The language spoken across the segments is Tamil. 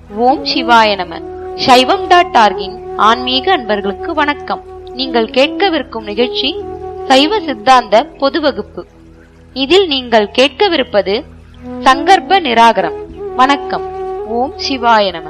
ஓம் சிவாய நம சைவம் டாட் ஆர்கின் ஆன்மீக அன்பர்களுக்கு வணக்கம் நீங்கள் கேட்கவிருக்கும் நிகழ்ச்சி சைவ சித்தாந்த பொது வகுப்பு இதில் நீங்கள் கேட்கவிருப்பது சங்கற்ப நிராகரம் வணக்கம் ஓம் சிவாய நம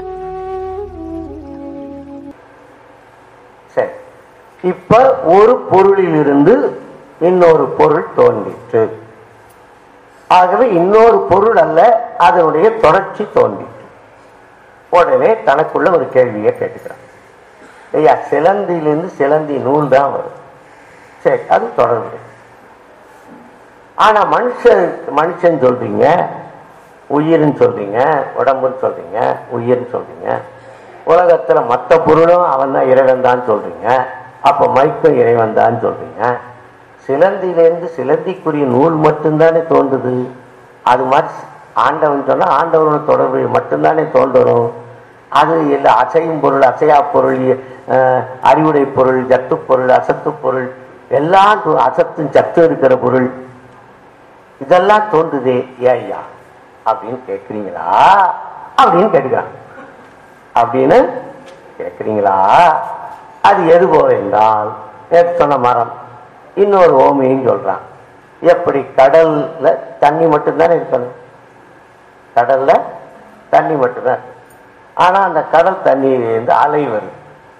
சரி இப்ப ஒரு பொருளிலிருந்து இன்னொரு பொருள் தோன்றிற்று ஆகவே இன்னொரு பொருள் அல்ல அதனுடைய தொடர்ச்சி தோன்றிற்று உடனே தனக்குள்ள ஒரு கேள்வியை கேட்டுக்கிறான் ஐயா சிலந்தியிலிருந்து சிலந்தி நூல் தான் வரும் சரி அது தொடர்பு ஆனா மனுஷன் மனுஷன் சொல்றீங்க உயிர்னு சொல்றீங்க உடம்புன்னு சொல்றீங்க உயிர்னு சொல்றீங்க உலகத்துல மற்ற பொருளும் அவன் தான் இறைவன் தான் சொல்றீங்க அப்ப மைக்கும் இறைவன் தான் சொல்றீங்க சிலந்தியிலேருந்து சிலந்திக்குரிய நூல் மட்டும்தானே தோன்றுது அது மாதிரி ஆண்டவன் சொன்னா ஆண்டவனோட தொடர்பு மட்டும்தானே தோன்றணும் அது எல்லா அசையும் பொருள் அசையா பொருள் அஹ், அறிவுடை பொருள் ஜட்டு பொருள் அசத்து பொருள் எல்லாம் தோ- அசத்தும் சத்து இருக்கிற பொருள் இதெல்லாம் தோன்றுதே ஏய்யா அப்படின்னு கேட்குறீங்களா அப்படின்னு கேட்கிறான் அப்படின்னு கேட்குறீங்களா அது எது போல என்றால் நேற்று சொன்ன மரம் இன்னொரு ஓமின்னு சொல்றான் எப்படி கடல்ல தண்ணி மட்டும்தானே இருக்கணும் கடல்ல தண்ணி மட்டும்தான் இருக்கு. ஆனா அந்த கடல் தண்ணியிலிருந்து அலை வருது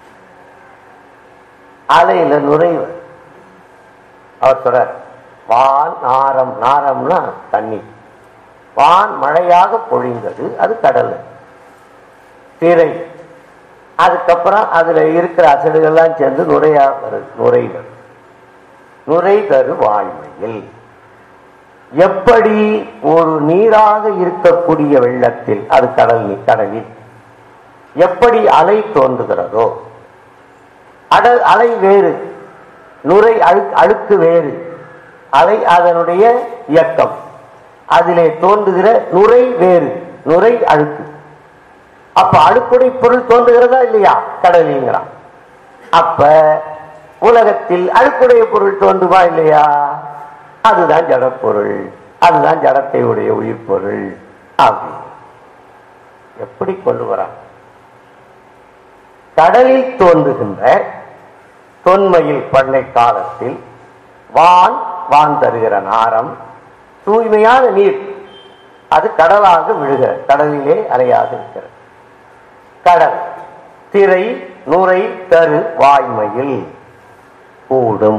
அலையில நுரைவு அவர் சொல்றார் வான் நாரம் நாரம்னா தண்ணி வான் மழையாக பொழிந்தது அது கடல் திரை அதுக்கப்புறம் அதுல இருக்கிற அசடுகள்லாம் சேர்ந்து நுரையா வருது நுரைகள் நுரை தரு வாய்மையில் எப்படி ஒரு நீராக இருக்கக்கூடிய வெள்ளத்தில் அது கடல் நீர் கடலில் எப்படி அலை தோன்றுகிறதோ அடல் அலை வேறு நுரை அழுக்கு அழுக்கு வேறு அலை அதனுடைய இயக்கம் அதிலே தோன்றுகிற நுரை வேறு நுரை அழுக்கு அப்ப அழுக்குடை பொருள் தோன்றுகிறதா இல்லையா கடலிங்கிறான் அப்ப உலகத்தில் அழுக்குடைய பொருள் தோன்றுமா இல்லையா அதுதான் ஜடப்பொருள் அதுதான் ஜடத்தை உடைய உயிர் பொருள் அப்படி எப்படி கொண்டு வரான் கடலில் தோன்றுகின்ற தொன்மையில் பண்ணை காலத்தில் வான் வான் தருகிற நாரம் தூய்மையான நீர் அது கடலாக விழுகிற கடலிலே அலையாக இருக்கிறது கடல் திரை நுரை தரு வாய்மையில் கூடும்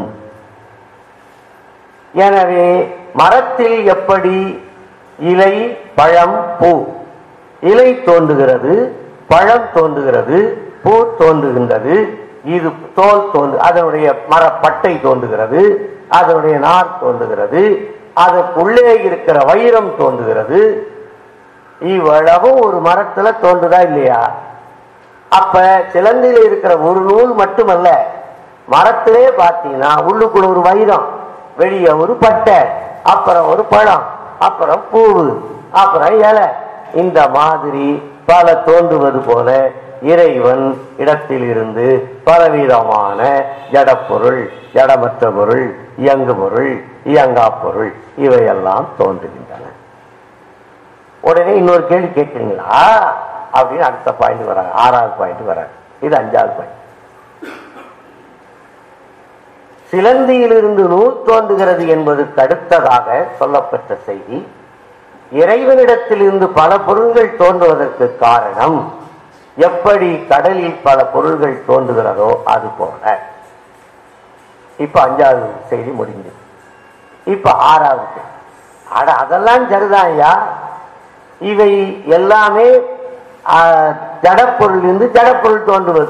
எனவே மரத்தில் எப்படி இலை பழம் பூ இலை தோன்றுகிறது பழம் தோன்றுகிறது பூ தோன்றுகின்றது இது தோல் தோன்று அதனுடைய மரப்பட்டை தோன்றுகிறது அதனுடைய நார் தோன்றுகிறது அதற்குள்ளே இருக்கிற வைரம் தோன்றுகிறது இவ்வளவும் ஒரு மரத்துல தோன்றுதா இல்லையா அப்ப சிலந்தில இருக்கிற ஒரு நூல் மட்டுமல்ல மரத்திலே பார்த்தீங்கன்னா உள்ளுக்குள்ள ஒரு வைரம் வெளியே ஒரு பட்டை அப்புறம் ஒரு பழம் அப்புறம் பூவு அப்புறம் இலை இந்த மாதிரி பல தோன்றுவது போல இறைவன் இடத்தில் இருந்து பலவிதமான ஜடப்பொருள் ஜடமற்ற பொருள் இயங்கு பொருள் இயங்கா பொருள் இவையெல்லாம் தோன்றுகின்றன உடனே இன்னொரு கேள்வி கேட்கிறீங்களா அப்படின்னு அடுத்த பாயிண்ட் வராங்க ஆறாவது பாயிண்ட் வராங்க இது அஞ்சாவது பாயிண்ட் சிலந்தியிலிருந்து நூல் தோன்றுகிறது என்பதற்கு அடுத்ததாக சொல்லப்பட்ட செய்தி இறைவனிடத்திலிருந்து பல பொருள்கள் தோன்றுவதற்கு காரணம் எப்படி கடலில் பல பொருள்கள் தோன்றுகிறதோ அது போல இப்ப அஞ்சாவது செய்தி முடிஞ்சது இப்ப ஆறாவது செய்தி. அட அதெல்லாம் சரிதான் ஐயா இவை எல்லாமே ஆ, ஜடப்பொருளிலிருந்து ஜடப்பொருள் தோன்றுவது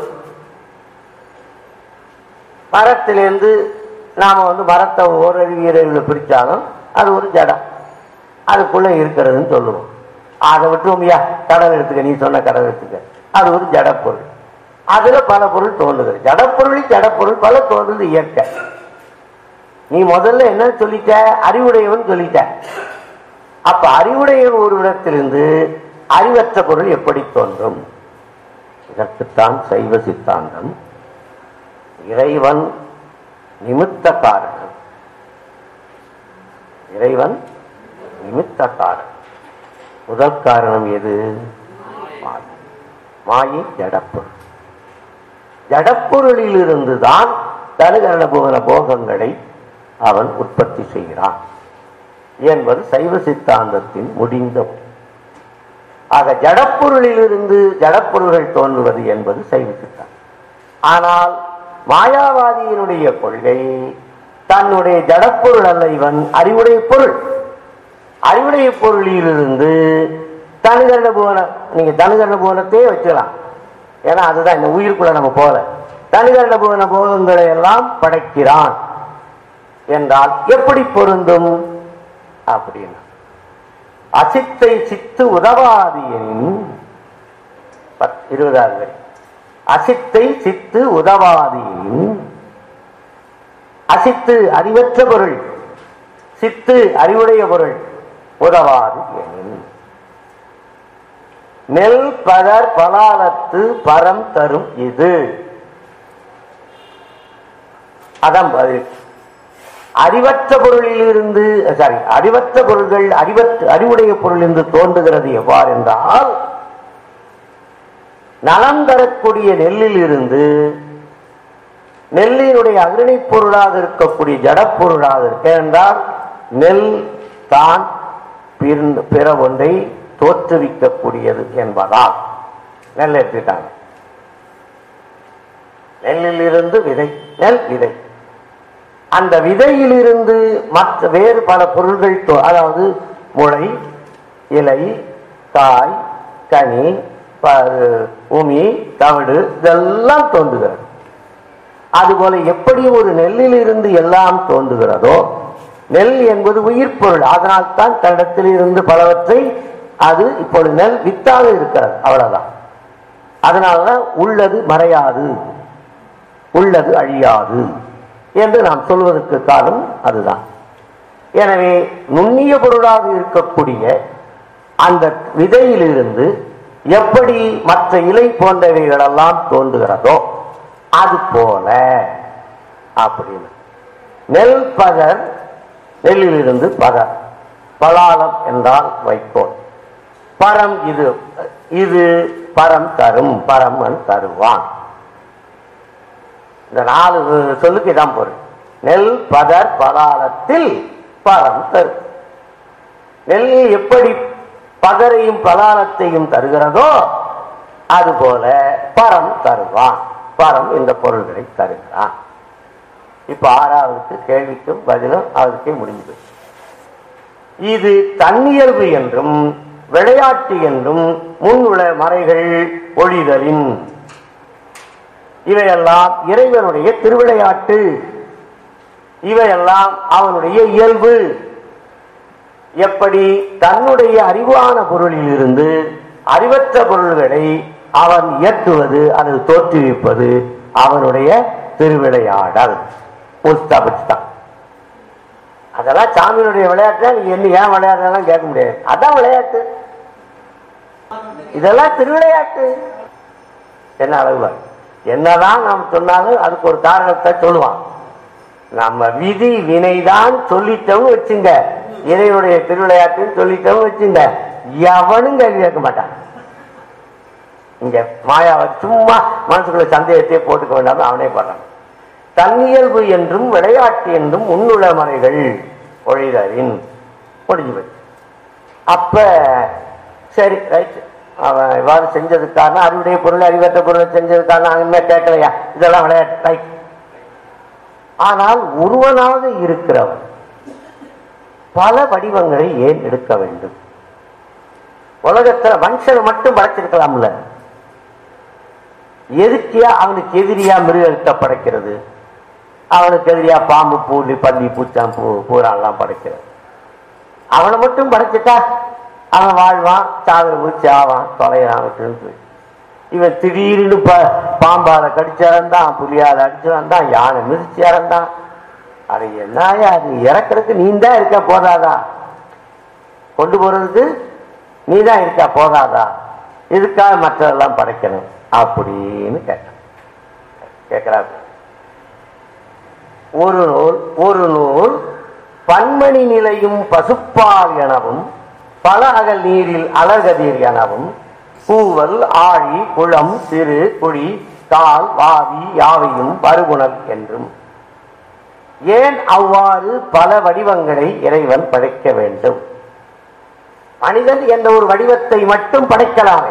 மரத்திலிருந்து நாம வந்து மரத்தை ஒரு அறிவியலில் பிரிச்சாலும் அது ஒரு ஜடம் அதுக்குள்ள இருக்கிறதுன்னு சொல்லுவோம் அதை விட்டுவோம்யா கடல் எடுத்துக்க நீ சொன்ன கடல் எடுத்துக்க அது ஒரு ஜடப்பொருள் அதுல பல பொருள் தோன்றுகிறது ஜடப்பொருளில் ஜடப்பொருள் பல தோன்றுது இயற்கை நீ முதல்ல என்ன சொல்லிட்ட அறிவுடையவன் சொல்லிட்ட அப்ப அறிவுடையவன் ஒரு இடத்திலிருந்து அறிவற்ற பொருள் எப்படி தோன்றும் இதற்குத்தான் சைவ சித்தாந்தம் இறைவன் நிமித்த காரணம் இறைவன் நிமித்த காரணம் முதல் காரணம் எது மாயை. மாயை ஜடப்பொருள் ஜடப்பொருளிலிருந்து தான் தனுகரண புவன போகங்களை அவன் உற்பத்தி செய்கிறான் என்பது சைவ சித்தாந்தத்தின் முடிந்த ஆக ஜடப்பொருளிலிருந்து ஜடப்பொருள்கள் தோன்றுவது என்பது சைவ சித்தாந்தம் ஆனால் மாயாவாதியினுடைய கொள்கை தன்னுடைய ஜடப்பொருள் அல்ல இவன் அறிவுடைய பொருள் அறிவுடைய பொருளிலிருந்து தனுகரண புவன நீங்க தனுகரண புவனத்தையே வச்சுக்கலாம் ஏன்னா அதுதான் இந்த உயிருக்குள்ள நம்ம போல தனுகரண புவன போகங்களை எல்லாம் படைக்கிறான் என்றால் எப்படி பொருந்தும் அப்படின்னு அசித்தை சித்து உதவாது எனின் பத்- இருபதாவது வரி அசித்தை சித்து உதவாது எனின் அசித்து அறிவற்ற பொருள் சித்து அறிவுடைய பொருள் உதவாது எனின் நெல் பதர் பலாலத்து பரம் தரும் இது அதான் பதில் அறிவற்ற பொருளிலிருந்து சாரி அறிவற்ற பொருள்கள் அறிவற்ற அறிவுடைய பொருளிலிருந்து தோன்றுகிறது எவ்வாறு என்றால் நலம் தரக்கூடிய நெல்லில் இருந்து நெல்லினுடைய அக்ரணி பொருளாக இருக்கக்கூடிய ஜடப்பொருளாக இருக்க என்றால் நெல் தான் பிற- பிற ஒன்றை தோற்றுவிக்கக்கூடியது என்பதால் நெல் எடுத்துட்டாங்க நெல்லில் இருந்து விதை நெல் விதை அந்த விதையிலிருந்து மற்ற வேறு பல பொருள்கள் தோ- அதாவது முளை இலை காய் கனி ப- உமி தவிடு இதெல்லாம் தோன்றுகிறது அதுபோல எப்படி ஒரு நெல்லில் இருந்து எல்லாம் தோன்றுகிறதோ நெல் என்பது உயிர் பொருள் அதனால் தான் தன்னிடத்தில் இருந்து பலவற்றை அது இப்பொழுது நெல் வித்தாக இருக்கிறது அவ்வளவுதான் அதனாலதான் உள்ளது மறையாது உள்ளது அழியாது என்று நாம் சொல்வதற்கு காரணம் அதுதான் எனவே நுண்ணிய பொருளாக இருக்கக்கூடிய அந்த விதையிலிருந்து எப்படி மற்ற இலை போன்றவைகளெல்லாம் தோன்றுகிறதோ அது போல அப்படின்னு நெல் பகர் நெல்லிலிருந்து பகர் பலாலம் என்றால் வைக்கோல் பரம் இது இது பரம் தரும் பரமன் தருவான் இந்த நாலு சொல்லுக்கு இதான் பொருள் நெல் பதர் பலாலத்தில் பரம் தரும் நெல் எப்படி பதரையும் பலாலத்தையும் தருகிறதோ அதுபோல பரம் தருவான் பரம் இந்த பொருள்களை தருகிறான் இப்ப ஆறாவதுக்கு கேள்விக்கும் பதிலும் அதுக்கே முடிஞ்சது இது தன்னியல்பு என்றும் விளையாட்டு என்றும் முன்னுள்ள மறைகள் ஒழிதலின் இவையெல்லாம் இறைவனுடைய திருவிளையாட்டு இவையெல்லாம் அவனுடைய இயல்பு எப்படி தன்னுடைய அறிவான பொருளில் இருந்து அறிவற்ற பொருள்களை அவன் இயக்குவது அல்லது தோற்றுவிப்பது அவனுடைய திருவிளையாடல் முஸ்தபிஸ்தான் அதெல்லாம் சாமியினுடைய விளையாட்டு நீ என்ன ஏன் விளையாடுறதெல்லாம் கேட்க முடியாது அதான் விளையாட்டு இதெல்லாம் திருவிளையாட்டு என்ன அளவு என்னதான் நாம் சொன்னாலும் அதுக்கு ஒரு காரணத்தை சொல்லுவான் நம்ம விதி வினைதான் சொல்லிட்டோம்னு வச்சுங்க இறைவனுடைய திருவிளையாட்டுன்னு சொல்லிட்டோம்னு வச்சுங்க எவனும் கேள்வி கேட்க மாட்டான் இங்க மாயாவை சும்மா மனசுக்குள்ள சந்தேகத்தையே போட்டுக்க வேண்டாம் அவனே பாடுறான் தன்னியல்பு என்றும் விளையாட்டு என்றும் உன்னுள்ள மறைகள் ஒழிதலின் முடிஞ்சு போச்சு அப்ப சரி ரைட் அவன் இவ்வாறு செஞ்சதுக்கு காரணம் அறிவுடைய பொருள் அறிவற்ற பொருளை செஞ்சதுக்கு காரணம் அங்கே கேட்கலையா இதெல்லாம் விளையாட்டு ரைட் ஆனால் ஒருவனாக இருக்கிறவன் பல வடிவங்களை ஏன் எடுக்க வேண்டும் உலகத்துல மனுஷனை மட்டும் படைச்சிருக்கலாம்ல எதுக்கியா அவனுக்கு எதிரியா மிருகத்தை படைக்கிறது அவனுக்கு எதிரியா பாம்பு பூலி பள்ளி பூச்சான் பூ பூரான்லாம் படைக்கிறது அவனை மட்டும் படைச்சிட்டா அவன் வாழ்வான் சாகுற பூச்சி ஆவான் தொலைகிறான் விட்டு இவன் திடீர்னு ப பாம்பால கடிச்சாரந்தான் புலியால அடிச்சாரந்தான் யானை மிதிச்சாரந்தான் அது என்னயா அது இறக்குறதுக்கு நீ தான் இருக்க போதாதா கொண்டு போறதுக்கு நீ தான் இருக்கா போதாதா இதுக்காக மற்றதெல்லாம் படைக்கணும் அப்படின்னு கேட்டான் கேட்கிறாரு ஒரு நூல் ஒரு நூல் பன்மணி நிலையும் பசுப்பால் எனவும் பல அகல் நீரில் அலர்கதிர் எனவும் கூவல் ஆழி குளம் சிறு குழி தால் வாவி யாவையும் பருகுணல் என்றும் ஏன் அவ்வாறு பல வடிவங்களை இறைவன் படைக்க வேண்டும் மனிதன் என்ற ஒரு வடிவத்தை மட்டும் படைக்கலாமே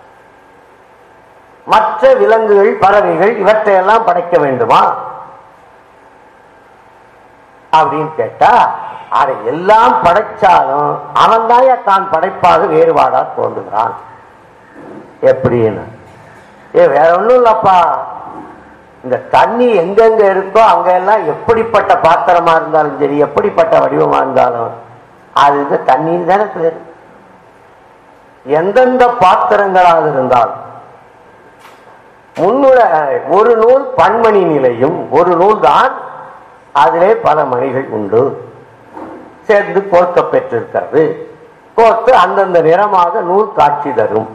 மற்ற விலங்குகள் பறவைகள் இவற்றையெல்லாம் படைக்க வேண்டுமா அப்படின்னு கேட்டா அதை எல்லாம் படைச்சாலும் அவன் தான் படைப்பாக வேறுபாடா தோன்றுகிறான் எப்படின்னு ஏ வேற ஒண்ணும் இல்லப்பா இந்த தண்ணி எங்கெங்க இருக்கோ அங்க எல்லாம் எப்படிப்பட்ட பாத்திரமா இருந்தாலும் சரி எப்படிப்பட்ட வடிவமா இருந்தாலும் அது இந்த தண்ணீர் தானே பேரு எந்தெந்த பாத்திரங்களாக இருந்தாலும் முன்னுட ஒரு நூல் பன்மணி நிலையும் ஒரு நூல் தான் அதிலே பல மணிகள் உண்டு சேர்ந்து கோர்க்க பெற்றிருக்கிறது கோர்த்து அந்தந்த நிறமாக நூல் காட்சி தரும்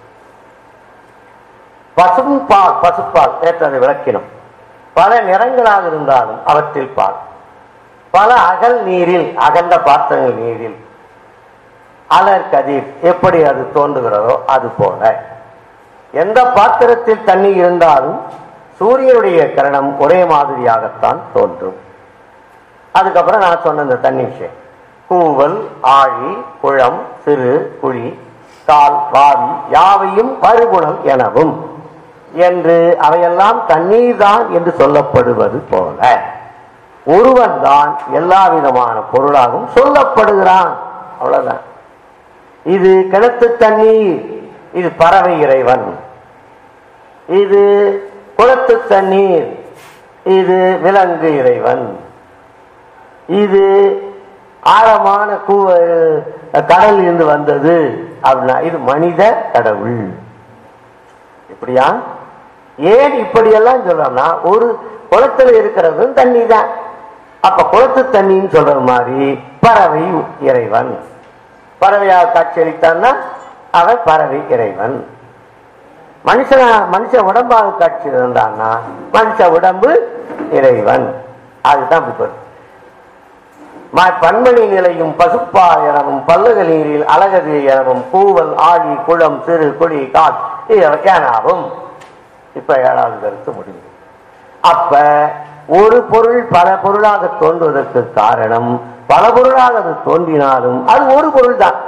பசும் பால் பசுப்பால் நேற்று விளக்கினோம் பல நிறங்களாக இருந்தாலும் அவற்றில் பால் பல அகல் நீரில் அகன்ற பாத்திரங்கள் நீரில் அலர் கதிர் எப்படி அது தோன்றுகிறதோ அது போல எந்த பாத்திரத்தில் தண்ணி இருந்தாலும் சூரியனுடைய கரணம் ஒரே மாதிரியாகத்தான் தோன்றும் அதுக்கப்புறம் நான் சொன்ன இந்த தண்ணி விஷயம் கூவல் ஆழி குளம் சிறு குழி கால் வாவி யாவையும் பருகுணம் எனவும் என்று அவையெல்லாம் தண்ணீர் தான் என்று சொல்லப்படுவது போல ஒருவன் தான் எல்லா விதமான பொருளாகவும் சொல்லப்படுகிறான் அவ்வளவுதான் இது கிணத்து தண்ணீர் இது பறவை இறைவன் இது குளத்து தண்ணீர் இது விலங்கு இறைவன் இது ஆழமான கூ கடல் இருந்து வந்தது அப்படின்னா இது மனித கடவுள் இப்படியா ஏன் இப்படியெல்லாம் சொல்றோம்னா ஒரு குளத்துல இருக்கிறது தண்ணி தான் அப்ப குளத்து தண்ணின்னு சொல்ற மாதிரி பறவை இறைவன் பறவையாக காட்சியளித்தான்னா அவன் பறவை இறைவன் மனுஷன மனுஷ உடம்பாக காட்சி இருந்தான்னா மனுஷ உடம்பு இறைவன் அதுதான் இப்படி வருது ம- பன்மணி நிலையும் பசுப்பால் எனவும் பல்லுக நீரில் அழகது எனவும் கூவல் ஆழி குளம் சிறு குழி கால் எனவும் இப்ப ஏழாவது கருத்து முடிவு அப்ப ஒரு பொருள் பல பொருளாக தோன்றுவதற்கு காரணம் பல பொருளாக அது தோன்றினாலும் அது ஒரு பொருள் தான்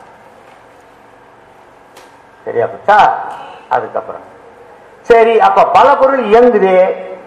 சரியா போச்சா அதுக்கப்புறம் சரி அப்ப பல பொருள் இயங்குதே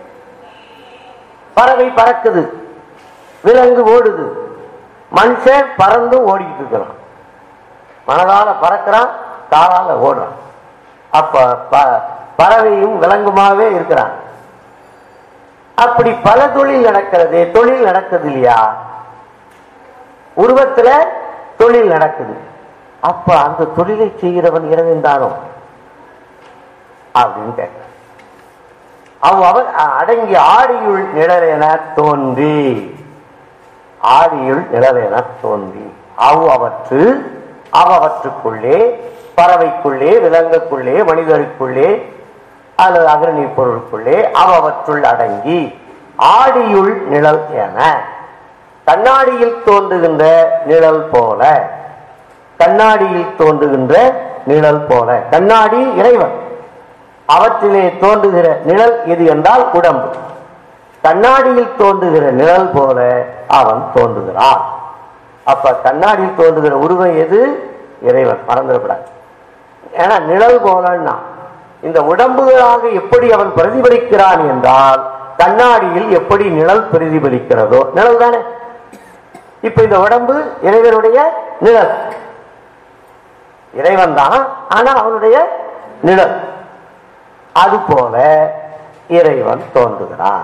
பறவை பறக்குது விலங்கு ஓடுது மனுஷன் பறந்தும் ஓடிக்கிட்டு இருக்கிறான் மனதால பறக்கிறான் காலால ஓடுறான் அப்ப ப- பறவையும் விலங்குமாவே இருக்கிறான் அப்படி பல தொழில் நடக்கிறது தொழில் நடக்குது இல்லையா உருவத்துல தொழில் நடக்குது அப்ப அந்த தொழிலை செய்கிறவன் இறைவன் தானோ அப்படின்னு கேட்கிறான் அவ் அவர் அடங்கி ஆடியுள் நிழலென தோன்றி ஆடியுள் நிழலென தோன்றி அவ் அவற்று அவற்றுக்குள்ளே பறவைக்குள்ளே விலங்குக்குள்ளே மனிதருக்குள்ளே அல்லது அகரணீர் பொருளுக்குள்ளே அவற்றுள் அடங்கி ஆடியுள் நிழல் என கண்ணாடியில் தோன்றுகின்ற நிழல் போல கண்ணாடியில் தோன்றுகின்ற நிழல் போல கண்ணாடி இறைவன் அவற்றிலே தோன்றுகிற நிழல் எது என்றால் உடம்பு கண்ணாடியில் தோன்றுகிற நிழல் போல அவன் தோன்றுகிறான் அப்ப கண்ணாடியில் தோன்றுகிற உருவம் எது இறைவன் மறந்துடக்கூடாது ஏன்னா நிழல் போலன்னா இந்த உடம்புகளாக எப்படி அவன் பிரதிபலிக்கிறான் என்றால் கண்ணாடியில் எப்படி நிழல் பிரதிபலிக்கிறதோ நிழல் தானே இப்ப இந்த உடம்பு இறைவனுடைய நிழல் இறைவன் தான் ஆனா அவனுடைய நிழல் அதுபோல இறைவன் தோன்றுகிறான்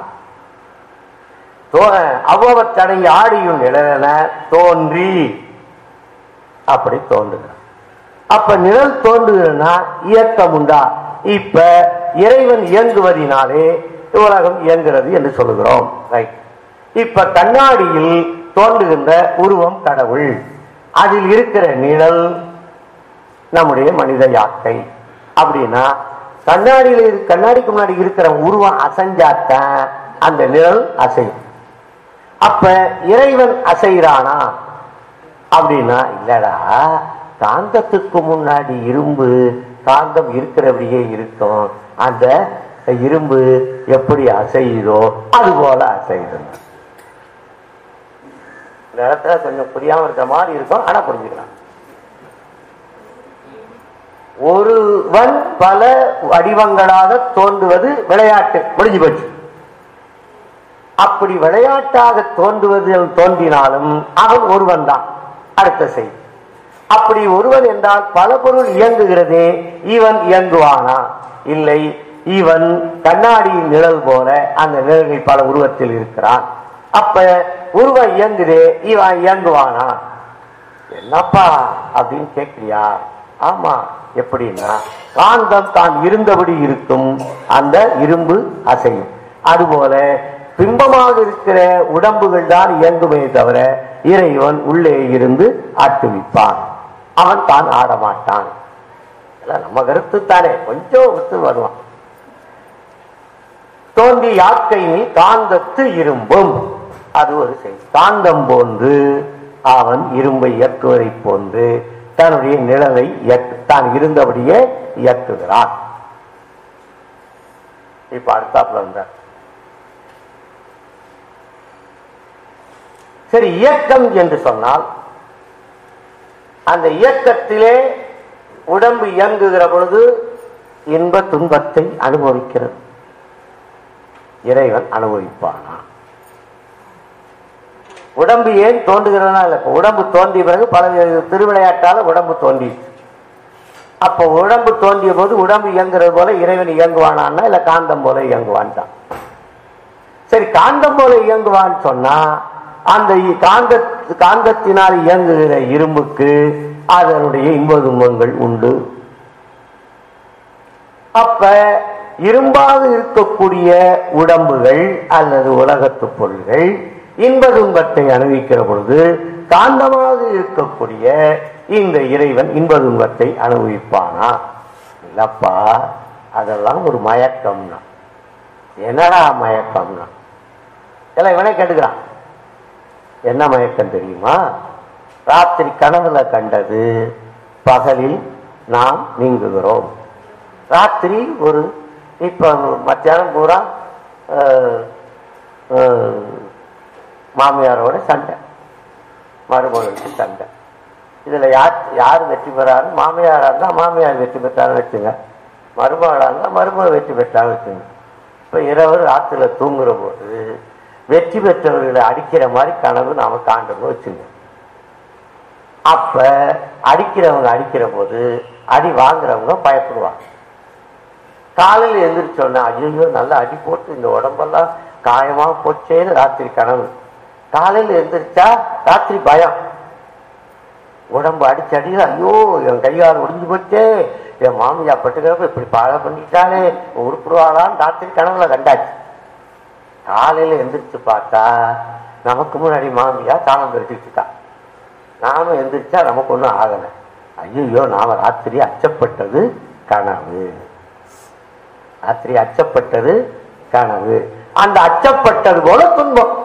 அவ்வவற்றடங்கி ஆடியும் நிழலென தோன்றி அப்படி தோன்றுகிறான் அப்ப நிழல் தோன்றுகிறனா இயக்கம் உண்டா இப்ப இறைவன் இயங்குவதினாலே உலகம் இயங்குகிறது என்று சொல்லுகிறோம் ரைட் இப்ப கண்ணாடியில் தோன்றுகின்ற உருவம் கடவுள் அதில் இருக்கிற நிழல் நம்முடைய மனித யாக்கை அப்படின்னா கண்ணாடியில் இரு- கண்ணாடிக்கு முன்னாடி இருக்கிற உருவம் அசைஞ்சாத்தான் அந்த நிழல் அசையும் அப்ப இறைவன் அசைகிறானா அப்படின்னா இல்லடா காந்தத்துக்கு முன்னாடி இரும்பு காந்தம் இருக்கிறபடியே இருக்கும் அந்த இரும்பு எப்படி அசையுதோ அது போல அசையுது இந்த இடத்துல கொஞ்சம் புரியாம இருக்கிற மாதிரி இருக்கும் ஆனா புரிஞ்சுக்கலாம் ஒருவன் பல வடிவங்களாக தோன்றுவது விளையாட்டு முடிஞ்சு போச்சு அப்படி விளையாட்டாக தோன்றுவது தோன்றினாலும் அவன் ஒருவன் தான் அடுத்த செய்தி அப்படி ஒருவன் என்றால் பல பொருள் இயங்குகிறதே இவன் இயங்குவானா இல்லை இவன் கண்ணாடியின் நிழல் போல அந்த நிழலில் பல உருவத்தில் இருக்கிறான் அப்ப உருவம் இயங்குதே இவன் இயங்குவானா என்னப்பா அப்படின்னு கேட்கிறியா ஆமா எப்படின்னா காந்தம் தான் இருந்தபடி இருக்கும் அந்த இரும்பு அசையும் அதுபோல பிம்பமாக இருக்கிற உடம்புகள் தான் இயங்குமே தவிர இறைவன் உள்ளே இருந்து ஆட்டுவிப்பான் அவன் தான் ஆடமாட்டான் இதெல்லாம் நம்ம கருத்து தானே கொஞ்சம் விட்டு வருவான் தோன்றி யாக்கையில் காந்தத்து இரும்பும் அது ஒரு செய்தி காந்தம் போன்று அவன் இரும்பை இயக்குவதை போன்று தன்னுடைய நிழலை இயக்கு தான் இருந்தபடியே இயக்குகிறான் இப்ப அடுத்தாப்புல வந்தார் சரி இயக்கம் என்று சொன்னால் அந்த இயக்கத்திலே உடம்பு இயங்குகிற பொழுது இன்ப துன்பத்தை அனுபவிக்கிறது இறைவன் அனுபவிப்பானா உடம்பு ஏன் தோன்றுகிறதுனா இல்ல இப்ப உடம்பு தோன்றிய பிறகு பல திருவிளையாட்டால உடம்பு தோன்றி அப்ப உடம்பு தோன்றிய போது உடம்பு இயங்குறது போல இறைவன் இயங்குவானான்னா இல்ல காந்தம் போல இயங்குவான்தான் சரி காந்தம் போல இயங்குவான்னு சொன்னா அந்த இ- காந்த காந்தத்தினால் இயங்குகிற இரும்புக்கு அதனுடைய இன்ப துன்பங்கள் உண்டு அப்ப இரும்பாக இருக்கக்கூடிய உடம்புகள் அல்லது உலகத்து பொருள்கள் இன்ப துன்பத்தை அனுபவிக்கிற பொழுது காந்தமாக இருக்கக்கூடிய இந்த இறைவன் இன்ப துன்பத்தை அனுபவிப்பானா இல்லப்பா அதெல்லாம் ஒரு மயக்கம்னா என்னடா மயக்கம்னா எல்லாம் இவனே கேட்டுக்கிறான் என்ன மயக்கம் தெரியுமா ராத்திரி கனவுல கண்டது பகலில் நாம் நீங்குகிறோம் ராத்திரி ஒரு இப்ப மத்தியானம் பூரா அஹ், அஹ், மாமியாரோட சண்டை மருமகளுக்கு சண்டை இதுல யார் யார் வெற்றி பெறாரு மாமியாரா இருந்தா மாமியார் வெற்றி பெற்றான்னு வச்சுங்க மருமகளா இருந்தா மருமகள் வெற்றி பெற்றான்னு வச்சுங்க இப்ப இரவு ராத்திரில தூங்குற போது வெற்றி பெற்றவர்களை அடிக்கிற மாதிரி கனவு நாம காண்டணும் வச்சுங்க அப்ப அடிக்கிறவங்க அடிக்கிற போது அடி வாங்குறவங்க பயப்படுவாங்க காலையில் எந்திரிச்சோன்னா ஐயோ நல்லா அடி போட்டு இந்த உடம்பெல்லாம் காயமா போச்சேன்னு ராத்திரி கனவு காலையில் எந்திரிச்சா ராத்திரி பயம் உடம்பு அடிச்சு அடியில் ஐயோ என் கையால் ஒடிஞ்சு போச்சே என் மாமியா பட்டுக்கிறப்ப இப்படி பாழ பண்ணிட்டாலே உருப்பிடுவாளான்னு ராத்திரி கனவுல கண்டாச்சு காலையில எந்திரிச்சு பார்த்தா நமக்கு முன்னாடி மாமியா தாளம் பெருட்டிட்டு இருக்கா நாம எந்திரிச்சா நமக்கு ஒன்றும் ஆகலை ஐயோ நாம ராத்திரி அச்சப்பட்டது கனவு ராத்திரி அச்சப்பட்டது கனவு அந்த அச்சப்பட்டது போல துன்பம்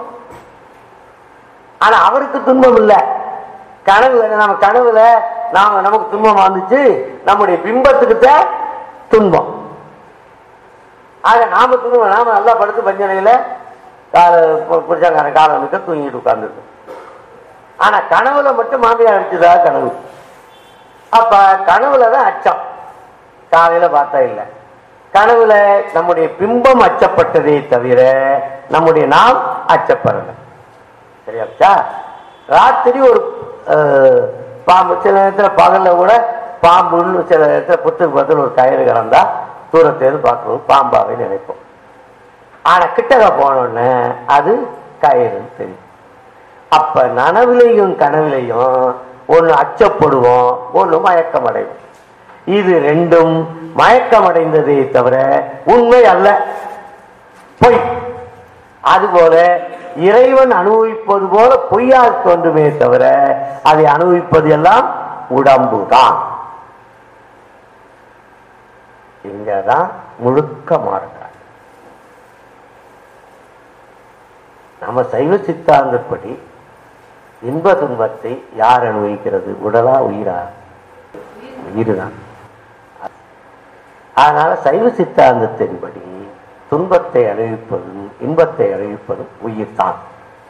ஆனா அவருக்கு துன்பம் இல்ல கனவு நம்ம கனவுல நாம நமக்கு துன்பம் வந்துச்சு நம்முடைய பிம்பத்துக்கிட்ட துன்பம் ஆக நாம துன்பம் நாம நல்லா படுத்து பஞ்சனையில கால புருஷங்காரன் காலம் நிற்க தூங்கிட்டு உட்கார்ந்துருக்கோம் ஆனா கனவுல மட்டும் மாமியார் அடிச்சதா கனவு அப்ப கனவுல தான் அச்சம் காலையில பார்த்தா இல்லை கனவுல நம்முடைய பிம்பம் அச்சப்பட்டதே தவிர நம்முடைய நாம் அச்சப்படலை சரியாச்சா ராத்திரி ஒரு அஹ், பாம்பு சில நேரத்துல பகல்ல கூட பாம்புன்னு சில நேரத்துல புத்துக்கு பக்கத்துல ஒரு கயிறு கிடந்தா தூரத்திலிருந்து பார்க்கும்போது பாம்பாவே நினைப்போம் ஆனா கிட்டக போனோடனே அது கயிறுன்னு தெரியும் அப்ப நனவிலையும் கனவிலையும் ஒண்ணு அச்சப்படுவோம் ஒண்ணு மயக்கம் அடைவோம் இது ரெண்டும் மயக்கம் அடைந்ததே தவிர உண்மை அல்ல பொய் அதுபோல இறைவன் அனுபவிப்பது போல பொய்யாக தோன்றுமே தவிர அதை அனுபவிப்பது எல்லாம் உடம்புதான் இங்கதான் முழுக்க மாறுகிறார் நம்ம சைவ சித்தாந்தப்படி இன்ப துன்பத்தை யார் அனுபவிக்கிறது உடலா உயிரா உயிர்தான் அதனால சைவ சித்தாந்தத்தின்படி துன்பத்தை அனுபவிப்பதும் இன்பத்தை அனுபவிப்பதும் உயிர் தான்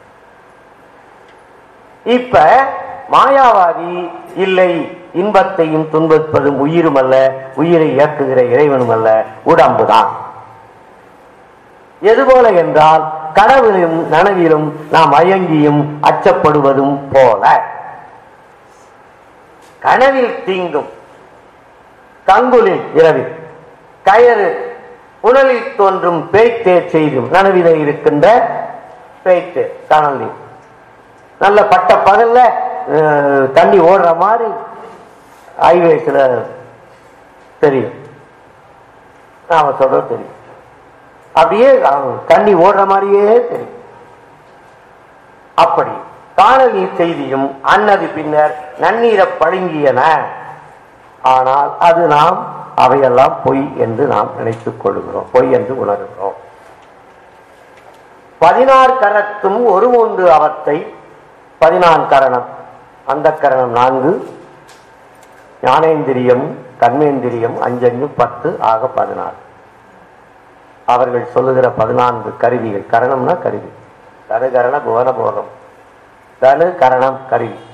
இப்ப மாயாவாதி இல்லை இன்பத்தையும் துன்பப்பதும் உயிரும் அல்ல உயிரை இயக்குகிற இறைவனும் அல்ல உடம்புதான் எதுபோல என்றால் கனவிலும் நனவிலும் நாம் அயங்கியும் அச்சப்படுவதும் போல கனவில் தீங்கும் கங்குலில் இரவில் கயறு புனலில் தோன்றும் பேய்த்தே செய்தும் நனவிலே இருக்கின்ற பேய்த்து கனலில் நல்ல பட்ட பகல்ல அஹ், தண்ணி ஓடுற மாதிரி ஹைவேஸ்ல தெரியும் நாம சொல்றது தெரியும் அப்படியே அவன் தண்ணி ஓடுற மாதிரியே தெரியும் அப்படி காணலில் செய்தியும் அன்னது பின்னர் நன்னீரை பழுங்கியன ஆனால் அது நாம் அவையெல்லாம் பொய் என்று நாம் நினைத்துக் கொள்கிறோம் பொய் என்று உணர்கிறோம் பதினாறு கரத்தும் ஒரு மூன்று அவத்தை பதினான் கரணம் அந்த கரணம் நான்கு ஞானேந்திரியம் கர்மேந்திரியம் அஞ்சஞ்சு பத்து ஆக பதினாறு அவர்கள் சொல்லுகிற பதினான்கு கருவிகள் கரணம்னா கருவி தனு கரண புவன போகம் தனு கரணம் கருவி